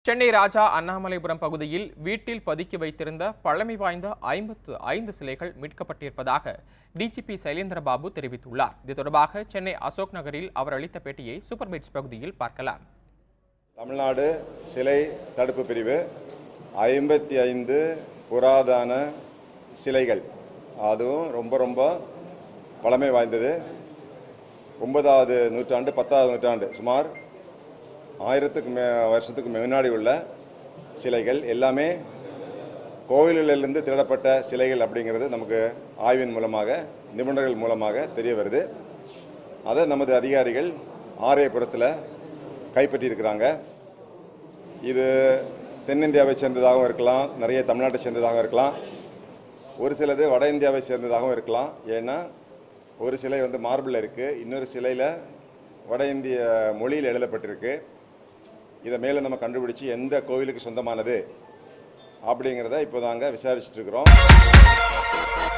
சென்னை ராஜா அண்ணாமலைபுரம் பகுதியில் வீட்டில் பதுக்கி வைத்திருந்த பழமை வாய்ந்த ஐம்பத்து ஐந்து சிலைகள் மீட்கப்பட்டிருப்பதாக டிஜிபி சைலேந்திரபாபு தெரிவித்துள்ளார் இது தொடர்பாக சென்னை அசோக் நகரில் அவர் அளித்த பேட்டியை சூப்பர் பைட்ஸ் பகுதியில் பார்க்கலாம் தமிழ்நாடு சிலை தடுப்பு பிரிவு ஐம்பத்தி ஐந்து புராதன சிலைகள் அதுவும் ரொம்ப ரொம்ப பழமை வாய்ந்தது ஒன்பதாவது நூற்றாண்டு பத்தாவது நூற்றாண்டு சுமார் ஆயிரத்துக்கு மே வருஷத்துக்கு முன்னாடி உள்ள சிலைகள் எல்லாமே கோவில்களிலிருந்து திருடப்பட்ட சிலைகள் அப்படிங்கிறது நமக்கு ஆய்வின் மூலமாக நிபுணர்கள் மூலமாக தெரிய வருது அதை நமது அதிகாரிகள் ஆரியபுரத்தில் கைப்பற்றியிருக்கிறாங்க இது தென்னிந்தியாவை சேர்ந்ததாகவும் இருக்கலாம் நிறைய தமிழ்நாட்டை சேர்ந்ததாகவும் இருக்கலாம் ஒரு சிலது வட இந்தியாவை சேர்ந்ததாகவும் இருக்கலாம் ஏன்னா ஒரு சிலை வந்து மார்பிளில் இருக்குது இன்னொரு சிலையில் வட இந்திய மொழியில் எழுதப்பட்டிருக்கு இதை மேலும் நம்ம கண்டுபிடிச்சி எந்த கோவிலுக்கு சொந்தமானது அப்படிங்கிறத இப்போ நாங்கள் விசாரிச்சுட்டு இருக்கிறோம்